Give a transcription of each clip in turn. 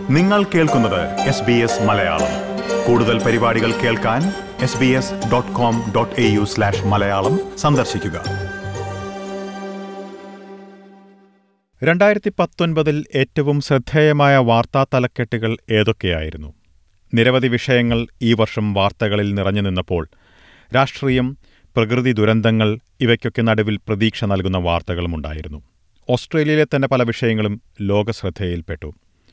നിങ്ങൾ കേൾക്കുന്നത് S B S Malayalam കൂടുതൽ പരിപാടികൾ കേൾക്കാൻ S B S dot com dot A U slash Malayalam സന്ദർശിക്കുക രണ്ടായിരത്തി പത്തൊൻപതിൽ ഏറ്റവും ശ്രദ്ധേയമായ വാർത്താ തലക്കെട്ടുകൾ ഏതൊക്കെയായിരുന്നു നിരവധി വിഷയങ്ങൾ ഈ വർഷം വാർത്തകളിൽ നിറഞ്ഞു നിന്നപ്പോൾ രാഷ്ട്രീയം പ്രകൃതി ദുരന്തങ്ങൾ ഇവയ്ക്കൊക്കെ നടുവിൽ പ്രതീക്ഷ നൽകുന്ന വാർത്തകളുമുണ്ടായിരുന്നു ഓസ്ട്രേലിയയിലെ തന്നെ പല വിഷയങ്ങളും ലോകശ്രദ്ധയിൽപ്പെട്ടു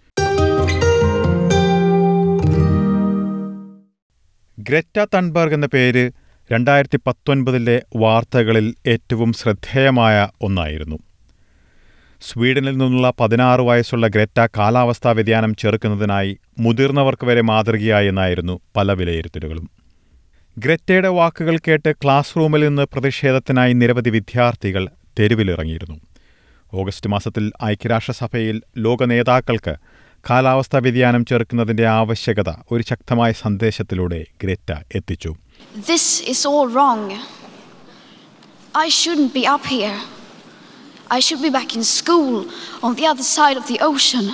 ഗ്രറ്റ തൺബർഗ് എന്ന പേര് രണ്ടായിരത്തി പത്തൊൻപതിലെ വാർത്തകളിൽ ഏറ്റവും ശ്രദ്ധേയമായ ഒന്നായിരുന്നു സ്വീഡനിൽ നിന്നുള്ള പതിനാറ് വയസ്സുള്ള ഗ്രറ്റ കാലാവസ്ഥാ വ്യതിയാനം ചെറുക്കുന്നതിനായി മുതിർന്നവർക്ക് വരെ മാതൃകയായി എന്നായിരുന്നു പല വിലയിരുത്തലുകളും ഗ്രറ്റയുടെ വാക്കുകൾ കേട്ട് ക്ലാസ് റൂമിൽ നിന്ന് പ്രതിഷേധത്തിനായി നിരവധി വിദ്യാർത്ഥികൾ തെരുവിലിറങ്ങിയിരുന്നു ഓഗസ്റ്റ് മാസത്തിൽ ഐക്യരാഷ്ട്രസഭയിൽ ലോക നേതാക്കൾക്ക് കാലാവസ്ഥാ വ്യതിയാനം ചെറുക്കുന്നതിന്റെ ആവശ്യകത ഒരു ശക്തമായ സന്ദേശത്തിലൂടെ ഗ്രറ്റ എത്തിച്ചു This is all wrong. I shouldn't be up here. I should be back in school on the other side of the ocean.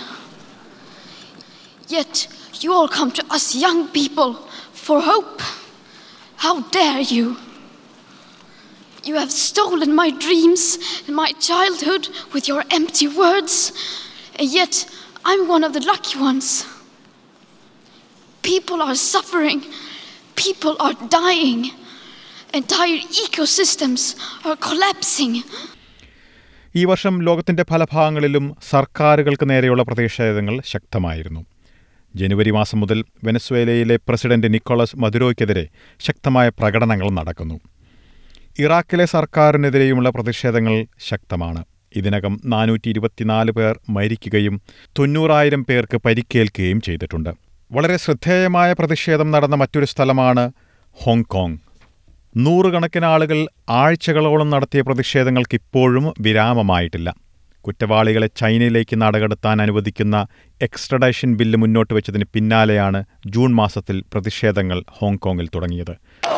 Yet you all come to us young people for hope. How dare you? You have stolen my dreams and my childhood with your empty words, and yet I'm one of the lucky ones. People are suffering. People are dying. Entire ecosystems are collapsing. ഈ വർഷം ലോകത്തിന്റെ പല ഭാഗങ്ങളിലും സർക്കാരുകൾക്ക് നേരെയുള്ള പ്രതിഷേധങ്ങൾ ശക്തമായിരുന്നു ജനുവരി മാസം മുതൽ വെനസ്വേലയിലെ പ്രസിഡന്റ് നിക്കോളസ് മദുരോയ്ക്കെതിരെ ശക്തമായ പ്രകടനങ്ങൾ നടക്കുന്നു ഇറാഖിലെ സർക്കാരിനെതിരെയുമുള്ള പ്രതിഷേധങ്ങൾ ശക്തമാണ് ഇതിനകം നാനൂറ്റി ഇരുപത്തിനാല് പേർ മരിക്കുകയും തൊണ്ണൂറായിരം പേർക്ക് പരിക്കേൽക്കുകയും ചെയ്തിട്ടുണ്ട് വളരെ ശ്രദ്ധേയമായ പ്രതിഷേധം നടന്ന മറ്റൊരു സ്ഥലമാണ് ഹോങ്കോങ് നൂറുകണക്കിന് ആളുകൾ ആഴ്ചകളോളം നടത്തിയ പ്രതിഷേധങ്ങൾക്ക് ഇപ്പോഴും വിരാമമായിട്ടില്ല കുറ്റവാളികളെ ചൈനയിലേക്ക് നാടകെടുത്താൻ അനുവദിക്കുന്ന എക്സ്ട്രഡേഷൻ ബില്ല് മുന്നോട്ട് വെച്ചതിന് പിന്നാലെയാണ് ജൂൺ മാസത്തിൽ പ്രതിഷേധങ്ങൾ ഹോങ്കോങ്ങിൽ തുടങ്ങിയത്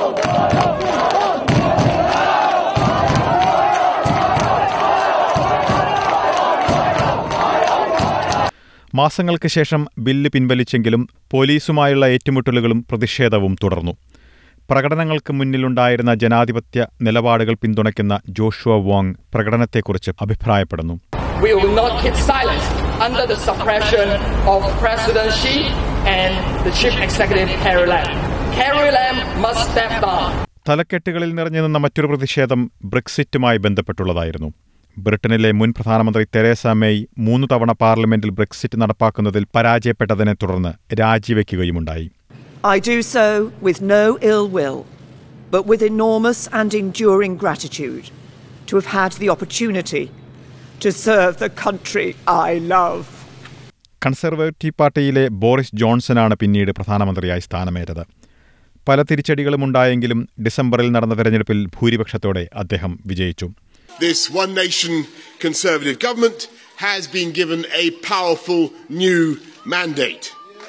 മാസങ്ങൾക്ക് ശേഷം ബില്ല് പിൻവലിച്ചെങ്കിലും പോലീസുമായുള്ള ഏറ്റുമുട്ടലുകളും പ്രതിഷേധവും തുടർന്നു പ്രകടനങ്ങൾക്ക് മുന്നിലുണ്ടായിരുന്ന ജനാധിപത്യ നിലപാടുകൾ പിന്തുണയ്ക്കുന്ന ജോഷുവ വോങ് പ്രകടനത്തെക്കുറിച്ച് അഭിപ്രായപ്പെടുന്നു We will not keep silent under the suppression of President Xi and the Chief Executive Carrie Lam. Carrie Lam must step down. തലക്കെട്ടുകളിൽ നിറഞ്ഞു നിന്ന മറ്റൊരു പ്രതിഷേധം ബ്രെക്സിറ്റുമായി ബന്ധപ്പെട്ടുള്ളതായിരുന്നു ബ്രിട്ടനിലെ മുൻ പ്രധാനമന്ത്രി തെരേസ മെയ് മൂന്ന് തവണ പാർലമെന്റിൽ ബ്രെക്സിറ്റ് നടപ്പാക്കുന്നതിൽ പരാജയപ്പെട്ടതിനെ തുടർന്ന് രാജിവെക്കുകയുമുണ്ടായി I do so with no ill will, but with enormous and enduring gratitude to have had the opportunity to serve the country I love. Conservative പാർട്ടിയിലെ ബോറിസ് ജോൺസനാണ് പിന്നീട് പ്രധാനമന്ത്രിയായി സ്ഥാനമേറ്റത് പല തിരിച്ചടികളും ഉണ്ടായെങ്കിലും ഡിസംബറിൽ നടന്ന തെരഞ്ഞെടുപ്പിൽ ഭൂരിപക്ഷത്തോടെ അദ്ദേഹം വിജയിച്ചു This One Nation Conservative government has been given a powerful new mandate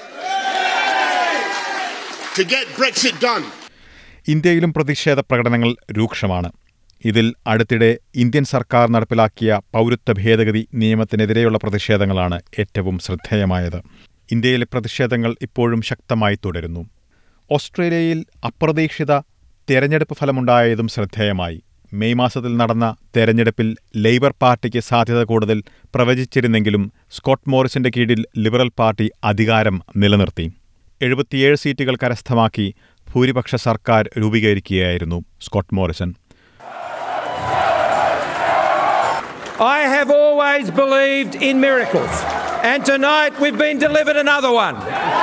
to get Brexit done. ഇന്ത്യയിലും പ്രതിഷേധ പ്രകടനങ്ങൾ രൂക്ഷമാണ് ഇതിൽ അടുത്തിടെ ഇന്ത്യൻ സർക്കാർ നടപ്പിലാക്കിയ പൗരത്വ ഭേദഗതി നിയമത്തിനെതിരെയുള്ള പ്രതിഷേധങ്ങളാണ് ഏറ്റവും ശ്രദ്ധേയമായത് ഇന്ത്യയിലെ പ്രതിഷേധങ്ങൾ ഇപ്പോഴും ശക്തമായി തുടരുന്നു ഓസ്ട്രേലിയയിൽ അപ്രതീക്ഷിത തെരഞ്ഞെടുപ്പ് ഫലമുണ്ടായതും ശ്രദ്ധേയമായി മെയ് മാസത്തിൽ നടന്ന തെരഞ്ഞെടുപ്പിൽ ലേബർ പാർട്ടിക്ക് സാധ്യത കൂടുതൽ പ്രവചിച്ചിരുന്നെങ്കിലും സ്കോട്ട് മോറിസിന്റെ കീഴിൽ ലിബറൽ പാർട്ടി അധികാരം നിലനിർത്തി എഴുപത്തിയേഴ് സീറ്റുകൾ കരസ്ഥമാക്കി ഭൂരിപക്ഷ സർക്കാർ രൂപീകരിക്കുകയായിരുന്നു Scott Morrison I have always believed in miracles, and tonight we've been delivered another one.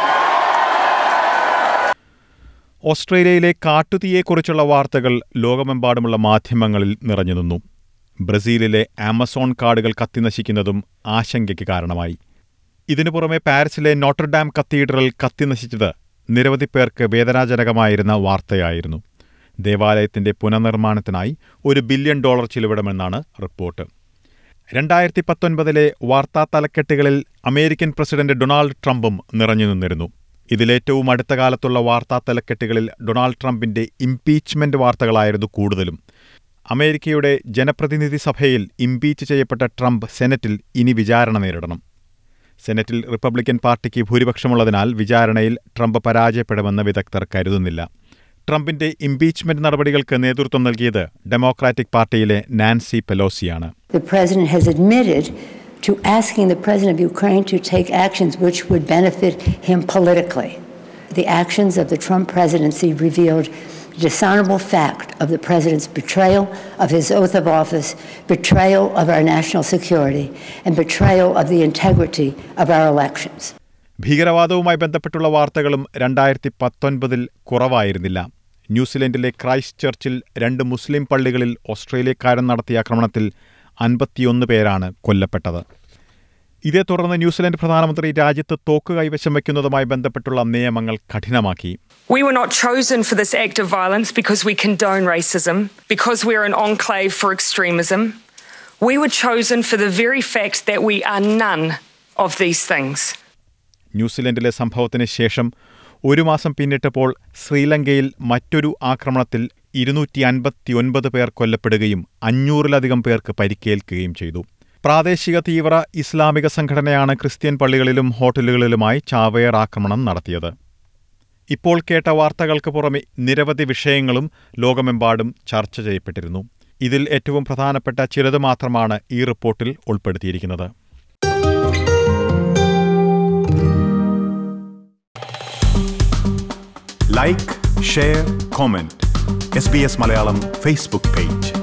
ഓസ്ട്രേലിയയിലെ കാട്ടുതീയെക്കുറിച്ചുള്ള വാർത്തകൾ ലോകമെമ്പാടുമുള്ള മാധ്യമങ്ങളിൽ നിറഞ്ഞു നിന്നു ബ്രസീലിലെ ആമസോൺ കാടുകൾ കത്തിനശിക്കുന്നതും ആശങ്കയ്ക്ക് കാരണമായി ഇതിനു പുറമെ പാരീസിലെ നോട്ടർഡാം കത്തീഡ്രൽ കത്തിനശിച്ചത് നിരവധി പേർക്ക് വേദനാജനകമായിരുന്ന വാർത്തയായിരുന്നു ദേവാലയത്തിന്റെ പുനർനിർമ്മാണത്തിനായി ഒരു ബില്യൺ ഡോളർ ചിലവിടുമെന്നാണ് റിപ്പോർട്ട് രണ്ടായിരത്തി പത്തൊൻപതിലെ വാർത്താ തലക്കെട്ടുകളിൽ അമേരിക്കൻ പ്രസിഡന്റ് ഡൊണാൾഡ് ട്രംപും നിറഞ്ഞു നിന്നിരുന്നു ഇതിലേറ്റവും അടുത്ത കാലത്തുള്ള വാർത്താ തലക്കെട്ടുകളിൽ ഡൊണാൾഡ് ട്രംപിന്റെ ഇംപീച്ച്മെന്റ് വാർത്തകളായിരുന്നു കൂടുതലും അമേരിക്കയുടെ ജനപ്രതിനിധി സഭയിൽ ഇംപീച്ച് ചെയ്യപ്പെട്ട ട്രംപ് സെനറ്റിൽ ഇനി വിചാരണ നേരിടണം സെനറ്റിൽ റിപ്പബ്ലിക്കൻ പാർട്ടിക്ക് ഭൂരിപക്ഷമുള്ളതിനാൽ വിചാരണയിൽ ട്രംപ് പരാജയപ്പെടുമെന്ന് വിദഗ്ധർ കരുതുന്നില്ല ട്രംപിന്റെ ഇംപീച്ച്മെന്റ് നടപടികൾക്ക് നേതൃത്വം നൽകിയത് ഡെമോക്രാറ്റിക് പാർട്ടിയിലെ നാൻസി പെലോസിയാണ് The president has admitted to asking the president of Ukraine to take actions which would benefit him politically. The actions of the Trump presidency revealed the dishonorable fact of the president's betrayal of his oath of office, betrayal of our national security, and betrayal of the integrity of our elections. ഭീകരവാദവുമായി ബന്ധപ്പെട്ടുള്ള വാർത്തകളും രണ്ടായിരത്തി പത്തൊൻപതിൽ കുറവായിരുന്നില്ല ന്യൂസിലൻഡിലെ Christ ചർച്ചിൽ രണ്ട് മുസ്ലിം പള്ളികളിൽ ഓസ്ട്രേലിയക്കാരൻ നടത്തിയ ആക്രമണത്തിൽ അൻപത്തിയൊന്ന് പേരാണ് കൊല്ലപ്പെട്ടത് ഇതേ തുടർന്ന് ന്യൂസിലൻഡ് പ്രധാനമന്ത്രി രാജ്യത്ത് തോക്ക് കൈവശം വയ്ക്കുന്നതുമായി ബന്ധപ്പെട്ടുള്ള നിയമങ്ങൾ കഠിനമാക്കി We were not chosen for this act of violence because we condone racism, because we're an enclave for extremism. We were chosen for the very fact that we are none of these things. ന്യൂസിലൻഡിലെ സംഭവത്തിന് ശേഷം ഒരു മാസം പിന്നിട്ടപ്പോൾ ശ്രീലങ്കയിൽ മറ്റൊരു ആക്രമണത്തിൽ ഇരുന്നൂറ്റി അൻപത്തിയൊൻപത് പേർ കൊല്ലപ്പെടുകയും അഞ്ഞൂറിലധികം പേർക്ക് പരിക്കേൽക്കുകയും ചെയ്തു പ്രാദേശിക തീവ്ര ഇസ്ലാമിക സംഘടനയാണ് ക്രിസ്ത്യൻ പള്ളികളിലും ഹോട്ടലുകളിലുമായി ചാവേർ ആക്രമണം നടത്തിയത് ഇപ്പോൾ കേട്ട വാർത്തകൾക്ക് പുറമെ നിരവധി വിഷയങ്ങളും ലോകമെമ്പാടും ചർച്ച ചെയ്യപ്പെട്ടിരുന്നു ഇതിൽ ഏറ്റവും പ്രധാനപ്പെട്ട ചിലത് മാത്രമാണ് ഈ റിപ്പോർട്ടിൽ ഉൾപ്പെടുത്തിയിരിക്കുന്നത് like share comment S B S Malayalam Facebook page